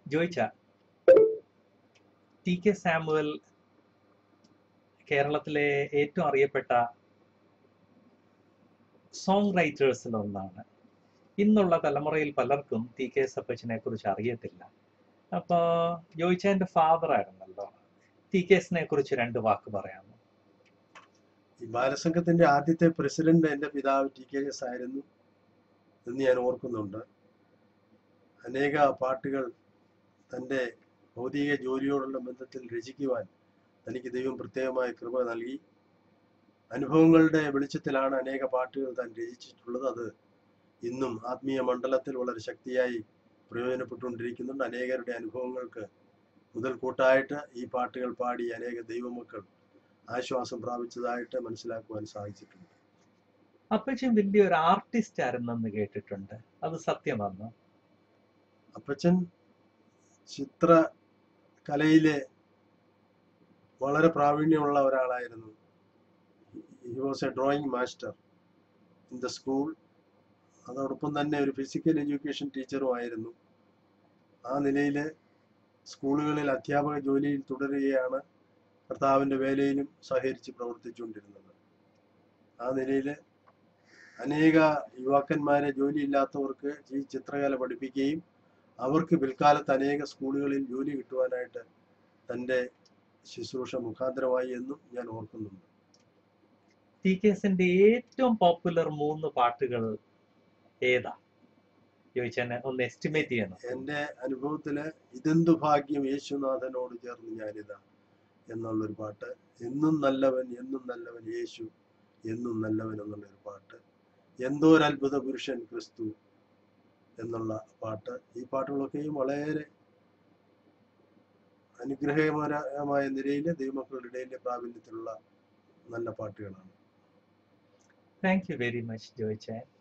ജോയിച്ച T K Samuel കേരളത്തിലെ ഏറ്റവും അറിയപ്പെട്ട സോങ് റൈറ്റേഴ്സിൽ ഒന്നാണ് ഇന്നുള്ള തലമുറയിൽ പലർക്കും ടി കെ സപ്പച്ചനെ കുറിച്ച് അറിയത്തില്ല അപ്പൊ ജോയിച്ചതിന്റെ ഫാദർ ആയിരുന്നല്ലോ ടി കെ എസിനെ കുറിച്ച് രണ്ട് വാക്ക് പറയാമോ ഈ ബാലസംഘത്തിന്റെ ആദ്യത്തെ പ്രസിഡന്റ് എൻ്റെ പിതാവ് ടി കെ എസ് ആയിരുന്നു എന്ന് ഞാൻ ഓർക്കുന്നുണ്ട് അനേക പാട്ടുകൾ തൻ്റെ ഭൗതിക ജോലിയോടുള്ള ബന്ധത്തിൽ രചിക്കുവാൻ തനിക്ക് ദൈവം പ്രത്യേകമായ കൃപ നൽകി അനുഭവങ്ങളുടെ വെളിച്ചത്തിലാണ് അനേക പാട്ടുകൾ താൻ രചിച്ചിട്ടുള്ളത് അത് ഇന്നും ആത്മീയ മണ്ഡലത്തിൽ വളരെ ശക്തിയായി പ്രയോജനപ്പെട്ടുകൊണ്ടിരിക്കുന്നുണ്ട് അനേകരുടെ അനുഭവങ്ങൾക്ക് മുതൽക്കൂട്ടായിട്ട് ഈ പാട്ടുകൾ പാടി അനേക ദൈവമക്കൾ ആശ്വാസം പ്രാപിച്ചതായിട്ട് മനസ്സിലാക്കുവാൻ സാധിച്ചിട്ടുണ്ട് അപ്പച്ചൻ വലിയൊരു ആർട്ടിസ്റ്റ് ആയിരുന്നെന്ന് കേട്ടിട്ടുണ്ട് അത് സത്യമാണോ അപ്പച്ചൻ ചിത്ര കലയിലെ വളരെ പ്രാവീണ്യമുള്ള ഒരാളായിരുന്നു he was a drawing master in the school അതോടൊപ്പം തന്നെ ഒരു ഫിസിക്കൽ എഡ്യൂക്കേഷൻ ടീച്ചറും ആയിരുന്നു ആ നിലയിൽ സ്കൂളുകളിൽ അധ്യാപക ജോലിയിൽ തുടരുകയാണ് കർത്താവിൻ്റെ വേലയിലും സഹകരിച്ച് പ്രവർത്തിച്ചുകൊണ്ടിരുന്നത് ആ നിലയിൽ അനേക യുവാക്കന്മാരെ ജോലിയില്ലാത്തവർക്ക് ഈ ചിത്രകല പഠിപ്പിക്കുകയും അവർക്ക് പിൽക്കാലത്ത് അനേക സ്കൂളുകളിൽ ജോലി കിട്ടുവാനായിട്ട് തൻ്റെ ശുശ്രൂഷ മുഖാന്തരമായി എന്നും ഞാൻ ഓർക്കുന്നുണ്ട് ടി കെ എസിന്റെ ഏറ്റവും പോപ്പുലർ മൂന്ന് പാട്ടുകൾ ഏതാ ചോദിച്ചാൽ ഒന്ന് എസ്റ്റിമേറ്റ് ചെയ്യണം എൻ്റെ അനുഭവത്തിൽ ഇതെന്തു ഭാഗ്യം യേശുനാഥനോട് ചേർന്ന് ഞാനിതാ എന്നുള്ളൊരു പാട്ട് എന്നും നല്ലവൻ എന്നും നല്ലവൻ യേശു എന്നും നല്ലവൻ എന്നുള്ളൊരു പാട്ട് എന്തോ ഒരു അത്ഭുത പുരുഷൻ ക്രിസ്തു എന്നുള്ള പാട്ട് ഈ പാട്ടുകളൊക്കെയും വളരെ അനുഗ്രഹകരമായ നിലയിൽ ദൈവമക്കളുടെ ഇടയിലെ പ്രാബല്യത്തിലുള്ള നല്ല പാട്ടുകളാണ് thank you very much Joychan